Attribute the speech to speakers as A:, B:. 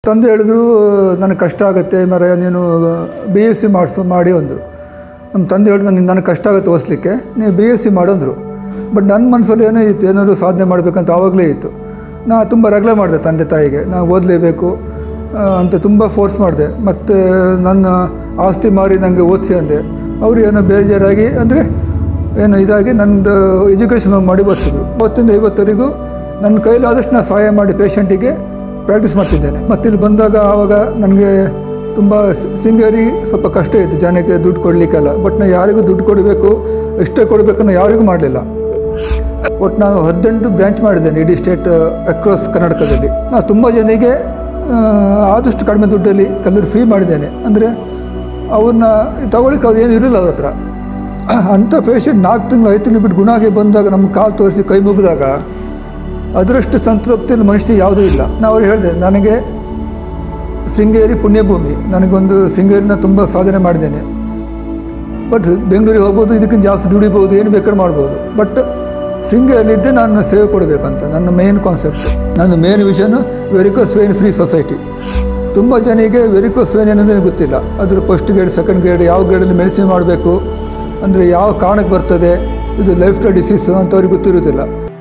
A: ತಂದೆ ಹೇಳಿದ್ರು ನನಗೆ ಕಷ್ಟ ಆಗುತ್ತೆ ಮರ ನೀನು ಬಿ ಎಸ್ ಸಿ ಮಾಡಿಸು ಮಾಡಿ ಅಂದರು ನಮ್ಮ ತಂದೆ ಹೇಳಿದ್ರು ನನಗೆ ನನಗೆ ಕಷ್ಟ ಆಗುತ್ತೆ ಓದಿಸ್ಲಿಕ್ಕೆ ನೀವು ಬಿ ಎಸ್ ಸಿ ಮಾಡಂದರು ಬಟ್ ನನ್ನ ಮನಸ್ಸಲ್ಲಿ ಏನೋ ಇತ್ತು ಏನಾದರೂ ಸಾಧನೆ ಮಾಡಬೇಕಂತ ಆವಾಗಲೇ ಇತ್ತು ನಾ ತುಂಬ ರಗಳೆ ಮಾಡಿದೆ ತಂದೆ ತಾಯಿಗೆ ನಾವು ಓದಲೇಬೇಕು ಆ, ಅಂತ ತುಂಬ ಫೋರ್ಸ್ ಮಾಡಿದೆ ಮತ್ತು ನನ್ನ ಆಸ್ತಿ ಮಾರಿ ನನಗೆ ಓದಿಸಿ ಅಂದೆ ಅವರು ಏನೋ ಬೇಜಾರಾಗಿ ಅಂದರೆ ಏನು ಇದಾಗಿ ನಂದು ಎಜುಕೇಷನ್ ಮಾಡಿ ಬರ್ಸಿದ್ರು ಅವತ್ತಿಂದ ಇವತ್ತವರೆಗೂ ನನ್ನ ಕೈಲಾದಷ್ಟು ನಾನು ಸಹಾಯ ಮಾಡಿ ಪೇಷಂಟಿಗೆ ಪ್ರಾಕ್ಟೀಸ್ ಮಾಡ್ತಿದ್ದೇನೆ ಮತ್ತು ಇಲ್ಲಿ ಬಂದಾಗ ಆವಾಗ ನನಗೆ ತುಂಬ ಸಿಂಗೇರಿ ಸ್ವಲ್ಪ ಕಷ್ಟ ಇತ್ತು ಜನಕ್ಕೆ ದುಡ್ಡು ಕೊಡಲಿಕ್ಕೆಲ್ಲ ಬಟ್ ನಾನು ಯಾರಿಗೂ ದುಡ್ಡು ಕೊಡಬೇಕು ಎಷ್ಟೇ ಕೊಡಬೇಕನ್ನೋ ಯಾರಿಗೂ ಮಾಡಲಿಲ್ಲ ಒಟ್ಟು ನಾನು ಹದಿನೆಂಟು ಬ್ರ್ಯಾಂಚ್ ಮಾಡಿದ್ದೇನೆ ಇಡೀ ಸ್ಟೇಟ್ ಅಕ್ರಾಸ್ ಕರ್ನಾಟಕದಲ್ಲಿ ನಾನು ತುಂಬ ಜನರಿಗೆ ಆ, ಆದಷ್ಟು ಕಡಿಮೆ ದುಡ್ಡಲ್ಲಿ ಕಲ್ಲೂರು ಫ್ರೀ ಮಾಡಿದ್ದೇನೆ ಅಂದರೆ ಅವ್ರನ್ನ ತಗೊಳ್ಳಿಕ್ಕೆ ಅವ್ರು ಏನು ಇರಲಿಲ್ಲ ಅವ್ರ ಹತ್ರ ಅಂಥ ಪೇಷಂಟ್ ನಾಲ್ಕು ತಿಂಗಳು ಐದು ತಿಂಗಳು ಬಿಟ್ಟು ಗುಣ ಆಗಿ ಬಂದಾಗ ನಮ್ಮ ಕಾಲು ತೋರಿಸಿ ಕೈ ಮುಗಿದಾಗ ಅದರಷ್ಟು ಸಂತೃಪ್ತಿಯಲ್ಲಿ ಮನುಷ್ಯನಿಗೆ ಯಾವುದೂ ಇಲ್ಲ ನಾನು ಅವ್ರು ಹೇಳಿದೆ ನನಗೆ ಶೃಂಗೇರಿ ಪುಣ್ಯಭೂಮಿ ನನಗೊಂದು ಶೃಂಗೇರಿನ ತುಂಬ ಸಾಧನೆ ಮಾಡಿದ್ದೇನೆ ಬಟ್ ಬೆಂಗಳೂರಿಗೆ ಹೋಗ್ಬೋದು ಇದಕ್ಕಿಂತ ಜಾಸ್ತಿ ದುಡಿಬೋದು ಏನು ಬೇಕಾದ್ರೂ ಮಾಡ್ಬೋದು ಬಟ್ ಶೃಂಗೇರಿಯಲ್ಲಿದ್ದೇ ನಾನು ಸೇವೆ ಕೊಡಬೇಕಂತ ನನ್ನ ಮೇನ್ ಕಾನ್ಸೆಪ್ಟ್ ನನ್ನ main vision varicose vein free society ತುಂಬ ಜನರಿಗೆ ವೆರಿಕೋಸ್ ವೇನ್ ಏನಂದ್ರೆ ಗೊತ್ತಿಲ್ಲ ಅದ್ರ ಫಸ್ಟ್ ಗ್ರೇಡ್ ಸೆಕೆಂಡ್ ಗ್ರೇಡ್ ಯಾವ ಗ್ರೇಡಲ್ಲಿ ಮೆಡಿಸಿನ್ ಮಾಡಬೇಕು ಅಂದರೆ ಯಾವ ಕಾರಣಕ್ಕೆ ಬರ್ತದೆ ಇದು ಲೈಫ್ ಸ್ಟೈಲ್ ಡಿಸೀಸು ಅಂತವ್ರಿಗೆ ಗೊತ್ತಿರೋದಿಲ್ಲ